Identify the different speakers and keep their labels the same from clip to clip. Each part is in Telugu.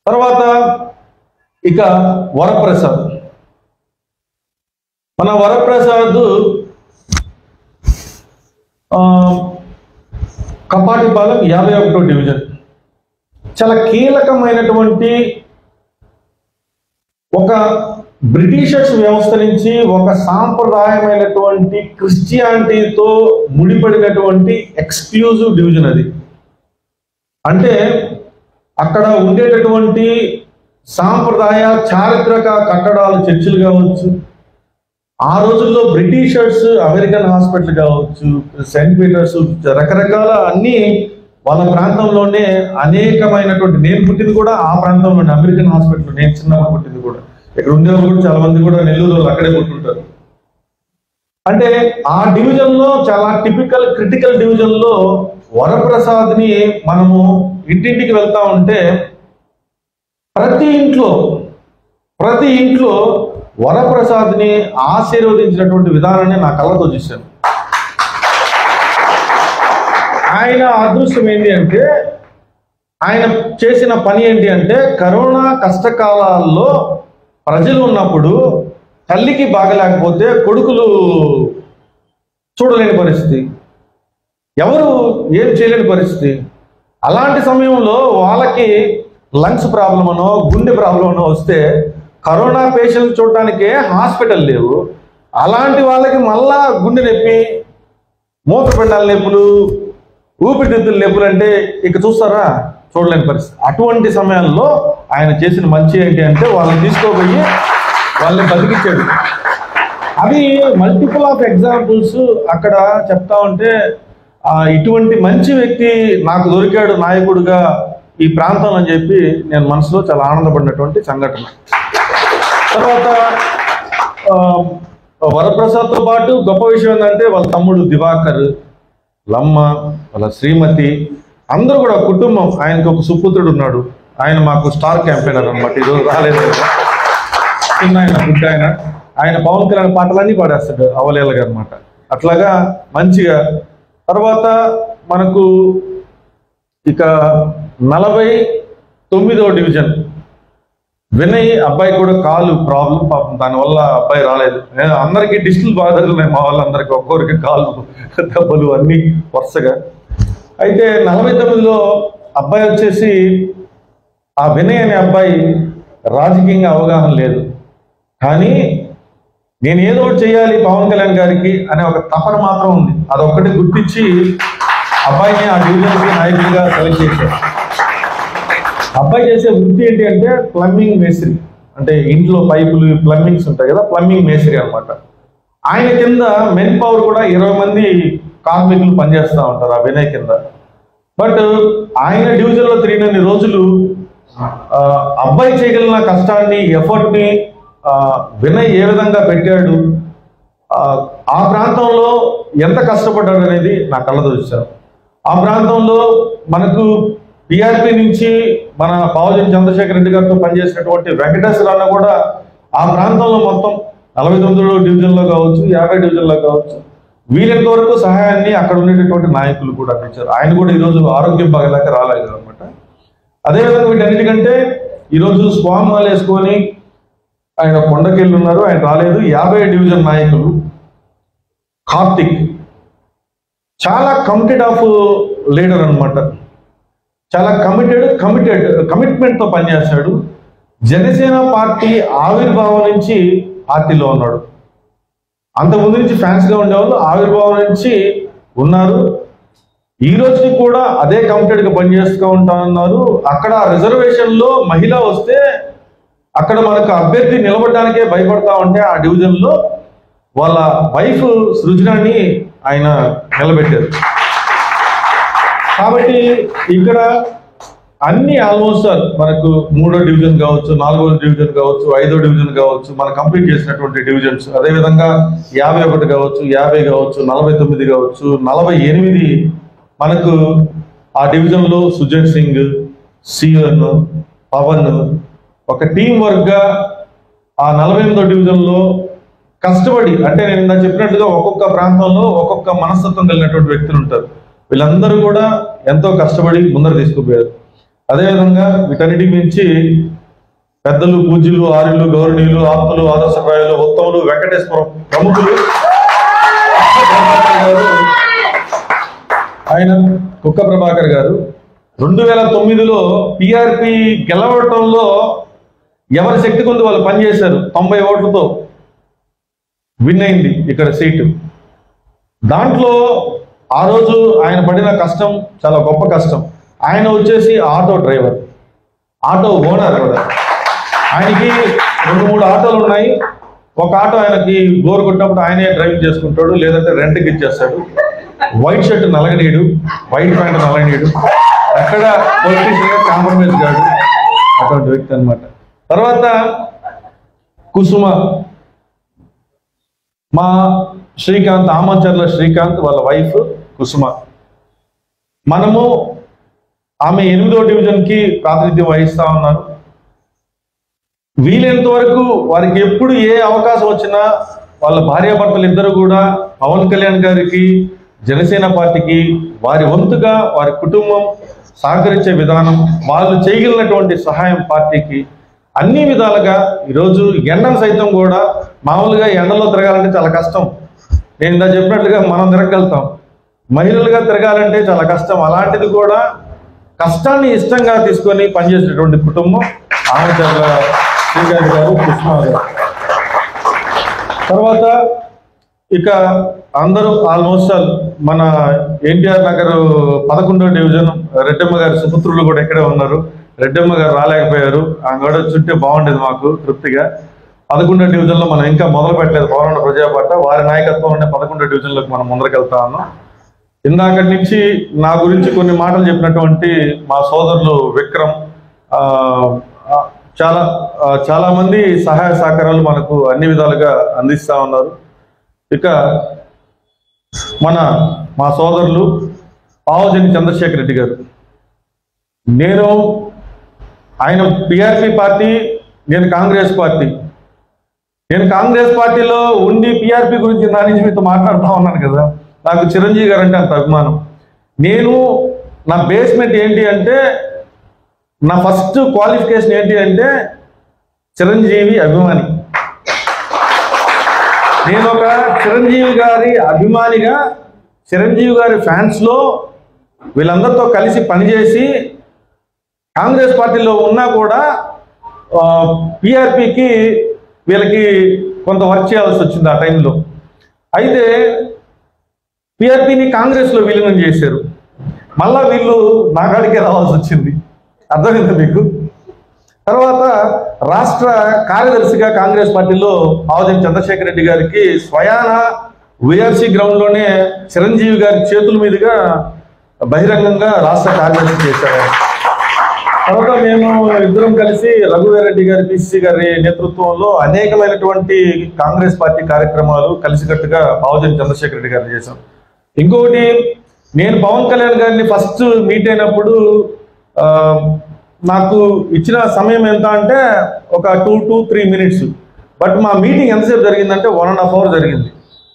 Speaker 1: తర్వాత ఇక వరప్రసాద్ మన వరప్రసాద్ ఆ, కపాటిపాలెం యాభై ఒకటో డివిజన్ చాలా కీలకమైనటువంటి ఒక బ్రిటిషర్స్ వ్యవస్థ నుంచి ఒక సాంప్రదాయమైనటువంటి క్రిస్టియానిటీతో ముడిపడినటువంటి ఎక్స్క్లూజివ్ డివిజన్ అది అంటే అక్కడ ఉండేటటువంటి సాంప్రదాయ చారిత్రక కట్టడాలు చర్చిలు కావచ్చు ఆ రోజుల్లో బ్రిటిషర్స్ అమెరికన్ హాస్పిటల్ కావచ్చు సెయింట్ పీటర్స్ రకరకాల అన్ని వాళ్ళ ప్రాంతంలోనే అనేకమైనటువంటి నేను పుట్టింది కూడా ఆ ప్రాంతంలోనే అమెరికన్ హాస్పిటల్ నేను చిన్నప్పుడు పుట్టింది కూడా ఇక్కడ ఉండేవాళ్ళు కూడా చాలా మంది కూడా నెల్లూరు వాళ్ళు అక్కడే పుట్టుంటారు అంటే ఆ డివిజన్ లో చాలా టిపికల్ క్రిటికల్ డివిజన్ లో వరప్రసాద్ ని మనము ఇంటింటికి వెళ్తా ఉంటే ప్రతి ఇంట్లో ప్రతి ఇంట్లో వరప్రసాద్ ని ఆశీర్వదించినటువంటి విధానాన్ని నా కళ్ళతో చూశాను ఆయన అదృష్టం ఏంటి అంటే ఆయన చేసిన పని ఏంటి అంటే కరోనా కష్టకాలాల్లో ప్రజలు ఉన్నప్పుడు తల్లికి బాగలేకపోతే కొడుకులు చూడలేని పరిస్థితి ఎవరు ఏం చేయలేని పరిస్థితి అలాంటి సమయంలో వాళ్ళకి లంగ్స్ ప్రాబ్లం అనో గుండె ప్రాబ్లం అనో వస్తే కరోనా పేషెంట్ చూడటానికే హాస్పిటల్ లేవు అలాంటి వాళ్ళకి మళ్ళా గుండె నొప్పి మూత్రపిండాల నొప్పులు ఊపిరితిత్తుల నొప్పులు అంటే ఇక చూస్తారా చూడలేని పరిస్థితి అటువంటి సమయాల్లో ఆయన చేసిన మంచి ఏంటి అంటే వాళ్ళని తీసుకోపోయి వాళ్ళని బతికించాడు అవి మల్టిపుల్ ఆఫ్ ఎగ్జాంపుల్స్ అక్కడ చెప్తా ఉంటే ఆ, ఇటువంటి మంచి వ్యక్తి నాకు దొరికాడు నాయకుడిగా ఈ ప్రాంతంలో అని చెప్పి నేను మనసులో చాలా ఆనందపడినటువంటి సంఘటన తర్వాత ఆ, వరప్రసాద్తో పాటు గొప్ప విషయం ఏంటంటే వాళ్ళ తమ్ముడు దివాకర్ లమ్మ వాళ్ళ శ్రీమతి అందరూ కూడా కుటుంబం ఆయనకు ఒక సుపుత్రుడు ఉన్నాడు ఆయన మాకు స్టార్ క్యాంపెయినర్ అనమాట ఈరోజు రాలేదు చిన్న ఆయన గుడ్ ఆయన ఆయన పవన్ కళ్యాణ్ పాటలన్నీ పాడేస్తాడు అవలేలుగా అనమాట అట్లాగా మంచిగా తర్వాత మనకు ఇక నలభై తొమ్మిదో డివిజన్ వినయ్ అబ్బాయి కూడా కాలు ప్రాబ్లం పాపం దానివల్ల అబ్బాయి రాలేదు నేను అందరికీ డిస్టులు బాగా తగిలినాయి మా వాళ్ళందరికీ ఒక్కొక్కరికి కాలు దెబ్బలు అన్నీ వరుసగా అయితే నలభై తొమ్మిదిలో అబ్బాయి వచ్చేసి ఆ వినయ్ అనే అబ్బాయి రాజకీయంగా అవగాహన లేదు కానీ నేను ఏదో ఒకటి చేయాలి పవన్ కళ్యాణ్ గారికి అనే ఒక తపన మాత్రం ఉంది అదొక్కటి గుర్తించి అబ్బాయిని ఆ డివిజన్కి నాయకుడిగా సెలెక్ట్ చేశారు అబ్బాయి చేసే వృత్తి ఏంటి అంటే ప్లంబింగ్ మేస్త్రి అంటే ఇంట్లో పైపులు ప్లంబింగ్స్ ఉంటాయి కదా ప్లంబింగ్ మేస్త్రి అన్నమాట ఆయన కింద మెన్ పవర్ కూడా ఇరవై మంది కార్మికులు పనిచేస్తూ ఉంటారు ఆ వినయ్ కింద బట్ ఆయన డివిజన్లో తిరిగినన్ని రోజులు ఆ, అబ్బాయి చేయగలిగిన కష్టాన్ని ఎఫర్ట్ని వినయ్ ఏ విధంగా పెట్టాడు ఆ, ఆ ప్రాంతంలో ఎంత కష్టపడ్డాడు అనేది నా కళ్ళతో చూశాను ఆ ప్రాంతంలో మనకు పిఆర్పి నుంచి మన పావజన్ చంద్రశేఖర్ రెడ్డి గారితో పనిచేసినటువంటి వెంకటేశ్వర అన్న కూడా ఆ ప్రాంతంలో మొత్తం నలభై తొమ్మిదో డివిజన్లో కావచ్చు యాభై డివిజన్లో కావచ్చు వీలైనంత వరకు సహాయాన్ని అక్కడ ఉండేటటువంటి నాయకులు కూడా అందించారు ఆయన కూడా ఈరోజు ఆరోగ్యం బాగలేక రాలేదు అనమాట అదేవిధంగా వీటన్నిటికంటే ఈరోజు స్వామి మాల వేసుకొని ఆయన కొండకెళ్ళి ఉన్నారు ఆయన రాలేదు యాభై డివిజన్ నాయకులు కార్తిక్ చాలా కమిటెడ్ ఆఫ్ లీడర్ అన్నమాట చాలా కమిటెడ్ కమిటెడ్ కమిట్మెంట్తో పనిచేస్తాడు జనసేన పార్టీ ఆవిర్భావం నుంచి పార్టీలో ఉన్నాడు అంతకుముందు నుంచి ఫ్యాన్స్గా ఉండేవాళ్ళు ఆవిర్భావం నుంచి ఉన్నారు ఈ రోజుకి కూడా అదే కమిటెడ్ గా పనిచేస్తూ ఉంటా ఉన్నారు అక్కడ రిజర్వేషన్ లో మహిళ వస్తే అక్కడ మనకు అభ్యర్థి నిలబడడానికే భయపడతా ఉంటే ఆ డివిజన్ లో వాళ్ళ వైఫ్ సృజనాన్ని ఆయన నిలబెట్టారు కాబట్టి ఇక్కడ అన్ని ఆల్మోస్ట్ మనకు మూడో డివిజన్ కావచ్చు నాలుగో డివిజన్ కావచ్చు ఐదో డివిజన్ కావచ్చు మనం కంప్లీట్ చేసినటువంటి డివిజన్స్ అదేవిధంగా యాభై ఒకటి కావచ్చు యాభై కావచ్చు నలభై తొమ్మిది కావచ్చు నలభై ఎనిమిది మనకు ఆ డివిజన్లో సుజన్ సింగ్ సియోన్ పవన్ ఒక టీం వర్క్గా ఆ నలభై ఎనిమిదో డివిజన్లో కష్టపడి అంటే నేను ఇందా చెప్పినట్టుగా ఒక్కొక్క ప్రాంతంలో ఒక్కొక్క మనస్తత్వం కలిగినటువంటి వ్యక్తులు ఉంటారు వీళ్ళందరూ కూడా ఎంతో కష్టపడి ముందర తీసుకుపోయారు అదేవిధంగా వీటన్నిటి మించి పెద్దలు పూజ్యులు ఆర్యులు గౌరవనీయులు ఆత్మలు ఆదర్శప్రాయులు ఉత్తములు వెంకటేశ్వరం ప్రముఖులు ఆయన కుక్క ప్రభాకర్ గారు రెండు వేల తొమ్మిదిలో పిఆర్పి గెలవటంలో ఎవరి శక్తి కొంది వాళ్ళు పనిచేశారు తొంభై ఓట్లతో విన్ అయింది ఇక్కడ సీటు దాంట్లో ఆ రోజు ఆయన పడిన కష్టం చాలా గొప్ప కష్టం ఆయన వచ్చేసి ఆటో డ్రైవర్ ఆటో ఓనర్ కూడా ఆయనకి రెండు మూడు ఆటోలు ఉన్నాయి ఒక ఆటో ఆయనకి బోర్ కొట్టినప్పుడు ఆయనే డ్రైవ్ చేసుకుంటాడు లేదంటే రెంట్కి ఇచ్చేస్తాడు వైట్ షర్ట్ నలగనీయుడు వైట్ ప్యాంట్ నలగనీయుడు ఎక్కడ పొలిటీషియన్గా కాంప్రమైజ్ కాడు అటువంటి వ్యక్తి అన్నమాట తర్వాత కుసుమ మా శ్రీకాంత్ ఆమంచర్ల శ్రీకాంత్ వాళ్ళ వైఫ్ కుసుమ మనము ఆమె ఎనిమిదో డివిజన్కి ప్రాతినిధ్యం వహిస్తా ఉన్నారు వీలైనంత వరకు వారికి ఎప్పుడు ఏ అవకాశం వచ్చినా వాళ్ళ భార్యాభర్తలు ఇద్దరు కూడా పవన్ కళ్యాణ్ గారికి జనసేన పార్టీకి వారి వంతుగా వారి కుటుంబం సహకరించే విధానం వాళ్ళు చేయగలిగినటువంటి సహాయం పార్టీకి అన్ని విధాలుగా ఈరోజు ఎండను సైతం కూడా మామూలుగా ఎండలో తిరగాలంటే చాలా కష్టం నేను ఇందా చెప్పినట్లుగా మనం తిరగలుగుతాం మహిళలుగా తిరగాలంటే చాలా కష్టం అలాంటిది కూడా కష్టాన్ని ఇష్టంగా తీసుకొని పనిచేసేటువంటి కుటుంబం ఆమెచర్ల శ్రీగారి గారు కృష్ణ గారు తర్వాత ఇక అందరూ ఆల్మోస్ట్ ఆల్ మన ఎన్టీఆర్ నగర్ పదకొండో డివిజన్ రెడ్డమ్మ గారి సుపుత్రులు కూడా ఇక్కడే ఉన్నారు రెడ్డమ్మ గారు రాలేకపోయారు ఆమె కూడా చుట్టే బాగుండేది మాకు తృప్తిగా పదకొండో డివిజన్లో మనం ఇంకా మొదలు పెట్టలేదు పౌరాణ ప్రజాపాట వారి నాయకత్వంలోనే పదకొండో డివిజన్లోకి మనం ముందరకెళ్తా ఉన్నాం ఇందాకటి నుంచి నా గురించి కొన్ని మాటలు చెప్పినటువంటి మా సోదరులు విక్రమ్ ఆ, ఆ, చాలా ఆ, చాలా మంది సహాయ సహకారాలు మనకు అన్ని విధాలుగా అందిస్తా ఉన్నారు ఇక మన మా సోదరులు పావజని చంద్రశేఖర్ రెడ్డి గారు నేను ఆయన పిఆర్పి పార్టీ నేను కాంగ్రెస్ పార్టీ నేను కాంగ్రెస్ పార్టీలో ఉండి పిఆర్పి గురించి నా నుంచి మీతో మాట్లాడుతూ ఉన్నాను కదా నాకు చిరంజీవి గారు అంటే అంత అభిమానం నేను నా బేస్మెంట్ ఏంటి అంటే నా ఫస్ట్ క్వాలిఫికేషన్ ఏంటి అంటే చిరంజీవి అభిమాని నేను ఒక చిరంజీవి గారి అభిమానిగా చిరంజీవి గారి ఫ్యాన్స్లో వీళ్ళందరితో కలిసి పనిచేసి కాంగ్రెస్ పార్టీలో ఉన్నా కూడా పిఆర్పికి వీళ్ళకి కొంత వర్క్ చేయాల్సి వచ్చింది ఆ టైంలో అయితే పిఆర్పిని కాంగ్రెస్లో విలీనం చేశారు మళ్ళా వీళ్ళు నాగాడికే రావాల్సి వచ్చింది అర్థమైందా మీకు తర్వాత రాష్ట్ర కార్యదర్శిగా కాంగ్రెస్ పార్టీలో ఆవదేవి చంద్రశేఖర్ రెడ్డి గారికి స్వయాన విఆర్సీ గ్రౌండ్లోనే చిరంజీవి గారి చేతుల మీదుగా బహిరంగంగా రాష్ట్ర కార్యదర్శి చేశారు ఆయన. తర్వాత మేము ఇద్దరం కలిసి రఘువీరెడ్డి గారి పిసిసి గారి నేతృత్వంలో అనేకమైనటువంటి కాంగ్రెస్ పార్టీ కార్యక్రమాలు కలిసికట్టుగా బావుజన్ చంద్రశేఖర్ రెడ్డి గారిని చేశాం ఇంకొకటి నేను పవన్ కళ్యాణ్ గారిని ఫస్ట్ మీట్ అయినప్పుడు ఆ, నాకు ఇచ్చిన సమయం ఎంత అంటే ఒక two to three minutes but మా మీటింగ్ ఎంతసేపు జరిగిందంటే వన్ అండ్ హాఫ్ అవర్ జరిగింది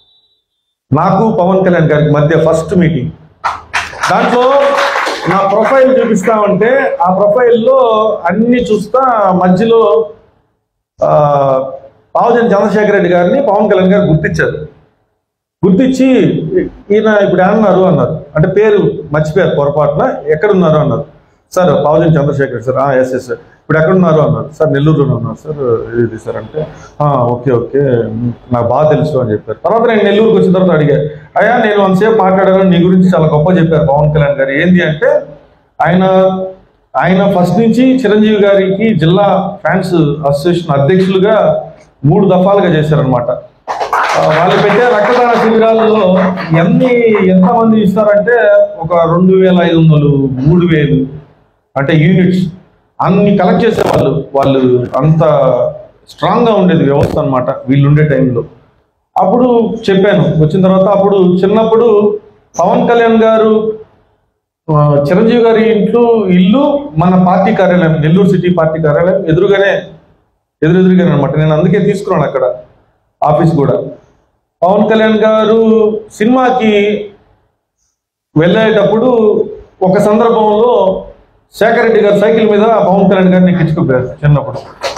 Speaker 1: నాకు పవన్ కళ్యాణ్ గారికి మధ్య ఫస్ట్ మీటింగ్ దాంట్లో నా ప్రొఫైల్ చూపిస్తా ఉంటే ఆ ప్రొఫైల్లో అన్ని చూస్తా మధ్యలో ఆ, పావజన్ చంద్రశేఖర్ రెడ్డి గారిని పవన్ కళ్యాణ్ గారు గుర్తించారు గుర్తించి ఈయన ఇప్పుడు ఏమన్నారు అన్నారు అంటే పేరు మర్చిపోయారు పొరపాటున ఎక్కడున్నారు అన్నారు సార్ పావజన్ Chandrasekhar sir yes yes sir ఇప్పుడు ఎక్కడున్నారు అన్నారు సార్ నెల్లూరులో ఉన్నారు సార్ ఇది సార్ అంటే "ఆ, ఓకే ఓకే నాకు బాగా తెలుసు అని చెప్పారు తర్వాత నేను నెల్లూరుకి వచ్చిన తర్వాత అడిగాను అయ్యా నేను అంతసేపు మాట్లాడాను నీ గురించి చాలా గొప్ప చెప్పారు పవన్ కళ్యాణ్ గారు ఏంటి అంటే ఆయన ఆయన ఫస్ట్ నుంచి చిరంజీవి గారికి జిల్లా ఫ్యాన్స్ అసోసియేషన్ అధ్యక్షులుగా మూడు దఫాలుగా చేశారనమాట వాళ్ళు పెట్టే రక్తదాన శిబిరాల్లో ఎన్ని ఎంతమంది ఇస్తారంటే ఒక రెండు వేల ఐదు వందలు మూడు వేలు అంటే యూనిట్స్ అన్ని కలెక్ట్ చేసేవాళ్ళు వాళ్ళు అంత స్ట్రాంగ్గా ఉండేది వ్యవస్థ అనమాట వీళ్ళు ఉండే టైంలో అప్పుడు చెప్పాను వచ్చిన తర్వాత అప్పుడు చిన్నప్పుడు పవన్ కళ్యాణ్ గారు ఆ, చిరంజీవి గారి ఇంట్లో ఇల్లు మన పార్టీ కార్యాలయం నెల్లూరు సిటీ పార్టీ కార్యాలయం ఎదురుగానే ఎదురెదురుగానే అనమాట నేను అందుకే తీసుకున్నాను అక్కడ ఆఫీస్ కూడా పవన్ కళ్యాణ్ గారు సినిమాకి వెళ్ళేటప్పుడు ఒక సందర్భంలో శేఖర్ రెడ్డి గారు సైకిల్ మీద పవన్ కళ్యాణ్ గారిని ఎక్కించుకోపోయారు చిన్నప్పుడు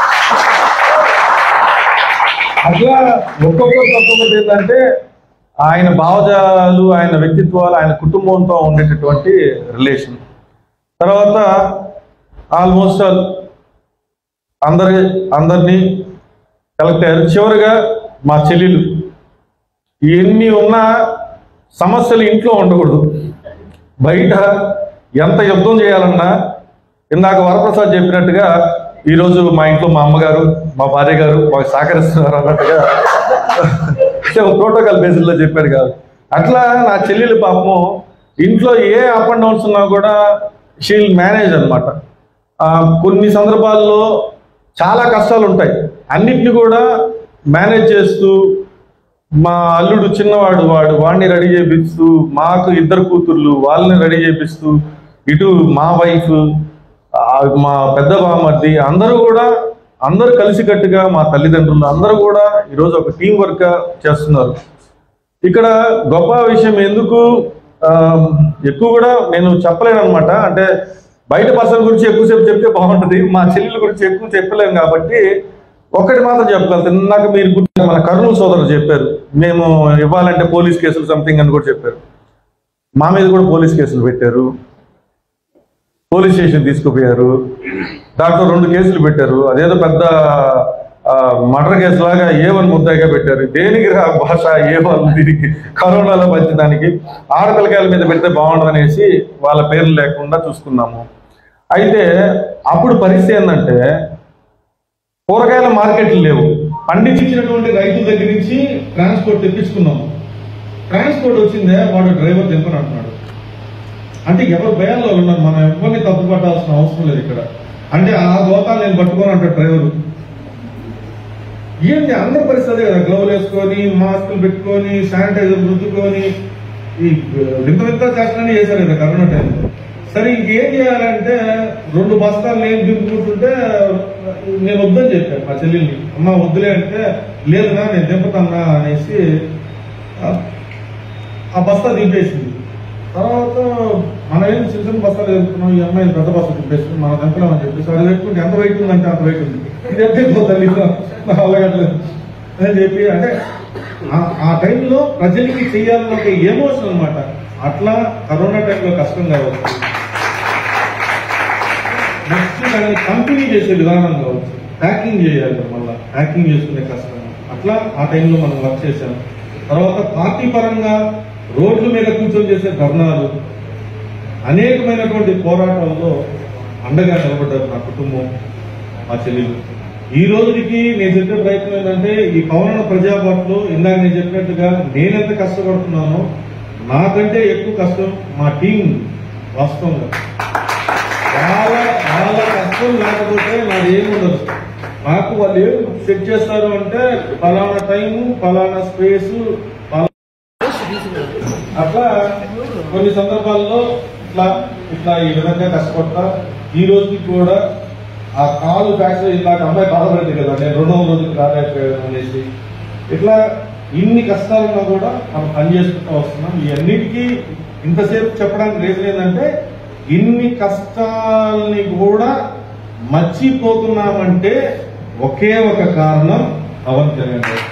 Speaker 1: అట్లా ఒక్కొక్కటి ఒక్కొక్కటి ఏంటంటే ఆయన భావజాలు ఆయన వ్యక్తిత్వాలు ఆయన కుటుంబంతో ఉండేటటువంటి రిలేషన్ తర్వాత ఆల్మోస్ట్ ఆల్ అందరి అందరినీ కలెక్ట్ అయ్యారు చివరిగా మా చెల్లెలు ఎన్ని ఉన్నా సమస్యలు ఇంట్లో ఉండకూడదు బయట ఎంత యుద్ధం చేయాలన్నా ఇందాక వరప్రసాద్ చెప్పినట్టుగా ఈరోజు మా ఇంట్లో మా అమ్మగారు మా భార్య గారు మాకు సహకరిస్తున్నారు అన్నట్టుగా ప్రోటోకాల్ బేసిస్లో చెప్పారు కాదు అట్లా నా చెల్లెలు పాపము ఇంట్లో ఏ అప్ అండ్ డౌన్స్ ఉన్నా కూడా షీల్ మేనేజ్ అనమాట కొన్ని సందర్భాల్లో చాలా కష్టాలు ఉంటాయి అన్నిటిని కూడా మేనేజ్ చేస్తూ మా అల్లుడు చిన్నవాడు వాడు వాడిని రెడీ చేపిస్తూ మాకు ఇద్దరు కూతుర్లు వాళ్ళని రెడీ చేపిస్తూ ఇటు మా వైఫ్ మా పెద్ద బామర్ది అందరూ కూడా అందరూ కలిసికట్టుగా మా తల్లిదండ్రులు అందరూ కూడా ఈరోజు ఒక టీం వర్క్ చేస్తున్నారు ఇక్కడ గొప్ప విషయం ఎందుకు ఆ, ఎక్కువ కూడా నేను చెప్పలేను అనమాట అంటే బయట పర్సన్ గురించి ఎక్కువసేపు చెప్తే బాగుంటుంది మా చెల్లెల గురించి ఎక్కువ చెప్పలేము కాబట్టి ఒక్కటి మాత్రం చెప్పగలుగుతాను ఇందాక మీరు గుర్తు మన కర్నూలు సోదరులు చెప్పారు మేము ఇవ్వాలంటే పోలీస్ కేసులు సంథింగ్ అని కూడా చెప్పారు మా మీద కూడా పోలీస్ కేసులు పెట్టారు పోలీస్ స్టేషన్ తీసుకుపోయారు దాంట్లో రెండు కేసులు పెట్టారు అదేదో పెద్ద మర్డర్ కేసు లాగా ఏ వన్ ముద్దాయిగా పెట్టారు దేనికి రా భాష ఏ వన్ దీనికి కరోనాలో పంచడానికి ఆడపిల్లకాయల మీద పెడితే బాగుండదు అనేసి వాళ్ళ పేర్లు లేకుండా చూసుకున్నాము అయితే అప్పుడు పరిస్థితి ఏంటంటే కూరగాయల మార్కెట్లు లేవు పండించినటువంటి రైతుల దగ్గర నుంచి ట్రాన్స్పోర్ట్ తెప్పించుకున్నాము ట్రాన్స్పోర్ట్ వచ్చిందే వాడు డ్రైవర్ దింపని అంటున్నాడు అంటే ఎవరు భయాల్లో ఉన్నారు మనం ఎవరిని తప్పు పట్టాల్సిన అవసరం లేదు ఇక్కడ అంటే ఆ గోతాన్ని నేను పట్టుకొని అంటాడు డ్రైవర్ ఏంటి అందరి పరిస్థితి అదే కదా గ్లౌలు వేసుకొని మాస్కులు పెట్టుకొని శానిటైజర్ రుద్దుకొని ఈ వింత వింత చేస్తానని చేశారు కదా కరోనా టైంలో సరే ఇంకేం చేయాలంటే రెండు బస్తాలు నేను దింపుకుంటుంటే నేను వద్దని చెప్పాను మా చెల్లెల్ని అమ్మ వద్దులే అంటే లేదునా నేను దింపుతానా అనేసి ఆ- ఆ బస్తా దింపేసింది తర్వాత మనం ఏం చిన్న చిన్న బస్తాలు దింపుతున్నాం ఈ అమ్మాయి పెద్ద బస్తా దింపేసింది మనం దింపలేమని చెప్పేసి అది పెట్టుకుంటే ఎంత వెయిట్ ఉందంటే అంత వెయిట్ ఉంది ఇది ఎంత ఎక్కువ తల్లి అవగట్లేదు అని చెప్పి అంటే ఆ- ఆ టైంలో ప్రజలకి చేయాలని ఒక ఎమోషన్ అన్నమాట అట్లా కరోనా టైంలో కష్టం కావచ్చు నెక్స్ట్ దాన్ని కంపెనీ చేసే విధానం కావచ్చు ప్యాకింగ్ చేయాలి మళ్ళీ ప్యాకింగ్ చేసుకునే కష్టం అట్లా ఆ టైంలో మనం వర్క్ చేశాం తర్వాత పార్టీ పరంగా రోడ్ల మీద కూర్చొని చేసే ధర్నాలు అనేకమైనటువంటి పోరాటాల్లో అండగా నిలబడ్డారు నా కుటుంబం మా చెల్లెలు ఈ రోజుకి నేను చెప్పే ప్రయత్నం ఏంటంటే ఈ పవన ప్రజాపాట్లో ఇందాక నేను చెప్పినట్టుగా నేనెంత కష్టపడుతున్నానో నాకంటే ఎక్కువ కష్టం మా టీం వాస్తవంగా చాలా చాలా కష్టం లేకపోతే నాది ఏముండదు నాకు వాళ్ళు ఏం సెట్ చేస్తారు అంటే ఫలానా టైము ఫలానా స్పేస్ అట్లా కొన్ని సందర్భాల్లో ఇట్లా ఇట్లా ఈ విధంగా కష్టపడతా ఈ రోజుకి కూడా ఆ కాలు ఫ్యాక్టరీ ఇలాగ అమ్మాయి బాధపడింది కదా నేను రెండవ రోజుకి రాలేకపోయాను అనేసి ఇట్లా ఇన్ని కష్టాలున్నా కూడా మనం పని చేసుకుంటూ వస్తున్నాం ఈ అన్నిటికీ ఇంతసేపు చెప్పడానికి రీజన్ ఏంటంటే ఇన్ని కష్టాలని కూడా మర్చిపోతున్నామంటే ఒకే ఒక కారణం పవన్ కళ్యాణ్ గారు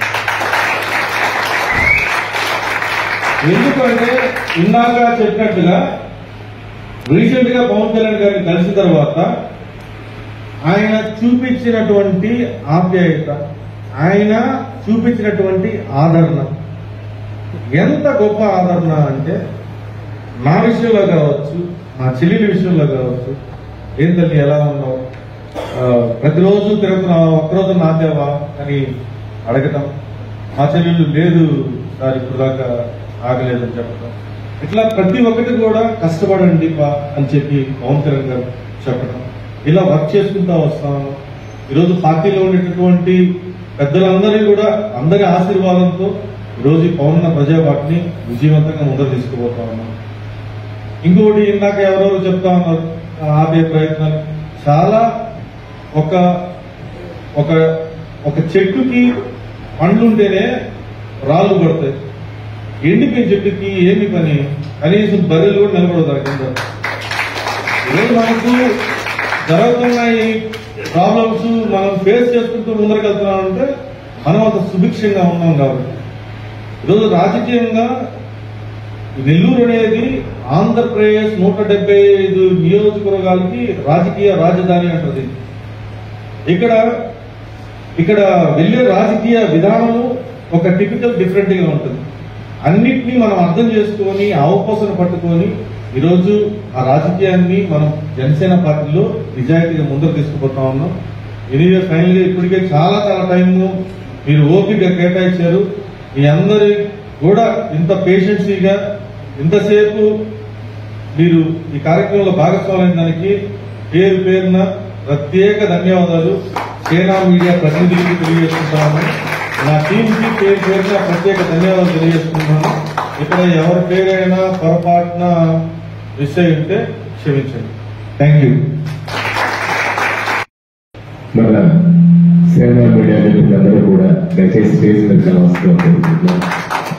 Speaker 1: ఎందుకంటే ఇందాక చెప్పినట్టుగా రీసెంట్ గా పవన్ కళ్యాణ్ గారిని కలిసిన తర్వాత ఆయన చూపించినటువంటి ఆప్యాయత ఆయన చూపించినటువంటి ఆదరణ ఎంత గొప్ప ఆదరణ అంటే నా విషయంలో కావచ్చు మా చెల్లెలి విషయంలో కావచ్చు ఏం తల్లి ఎలా ఉన్నావు ఆ, ప్రతిరోజు తిరుగుతున్నావా ఒక్కరోజు నాదేవా అని అడగటం మా చెల్లెళ్ళు లేదు సార్ ఇప్పుడు దాకా ఆగలేదని చెప్పడం ఇట్లా ప్రతి ఒక్కటి కూడా కష్టపడండి బా అని చెప్పి పవన్ కళ్యాణ్ గారు చెప్పడం ఇలా వర్క్ చేసుకుంటా వస్తాము ఈరోజు పార్టీలో ఉండేటటువంటి పెద్దలందరూ కూడా అందరి ఆశీర్వాదంతో ఈరోజు ఈ పవన్ ప్రజాపాటిని విజయవంతంగా ముందర తీసుకుపోతా ఉన్నాం ఇంకొకటి ఇందాక ఎవరెవరు చెప్తా ఉన్నారు ఆపే ప్రయత్నాలు చాలా ఒక ఒక ఒక చెట్టుకి పండ్లు ఉంటేనే రాళ్ళు పడతాయి ఎండిపోయిన చెట్టుకి ఏమి పని కనీసం బర్రెలు కూడా నిలబడదు దాని కింద ఈరోజు మనకు జరుగుతున్న ఈ ప్రాబ్లమ్స్ మనం ఫేస్ చేసుకుంటూ ముందరకు వెళ్తున్నామంటే మనం అంత సుభిక్షంగా ఉన్నాం కాబట్టి ఈరోజు రాజకీయంగా నెల్లూరు అనేది ఆంధ్రప్రదేశ్ నూట డెబ్బై ఐదు నియోజకవర్గాలకి రాజకీయ రాజధాని అంటది ఇక్కడ ఇక్కడ వెళ్ళే రాజకీయ విధానము ఒక టిపికల్ డిఫరెంట్ గా ఉంటుంది అన్నిటినీ మనం అర్థం చేసుకొని అవపోసన పట్టుకొని ఈరోజు ఆ రాజకీయాన్ని మనం జనసేన పార్టీలో నిజాయితీగా ముందుకు తీసుకుపోతా ఉన్నాం ఎనీవే ఫైనల్ ఇప్పటికే చాలా చాలా టైం మీరు ఓపిక కేటాయించారు మీ అందరి కూడా ఇంత పేషెన్సీగా ఇంతసేపు మీరు ఈ కార్యక్రమంలో భాగస్వామ్యం దానికి పేరు పేరున ప్రత్యేక ధన్యవాదాలు సేనా మీడియా ప్రతినిధులకు తెలియజేస్తున్నాను నా టీంకి పేరు పేరున ప్రత్యేక ధన్యవాదాలు తెలియజేస్తున్నాను ఇక్కడ ఎవరి పేరైనా పొరపాటున మిస్ అయి ఉంటే క్షమించండి థ్యాంక్ యూ
Speaker 2: మన సేనా మీడియా మిత్రులందరూ కూడా దయచేసి స్టేజ్ మీద వస్తూ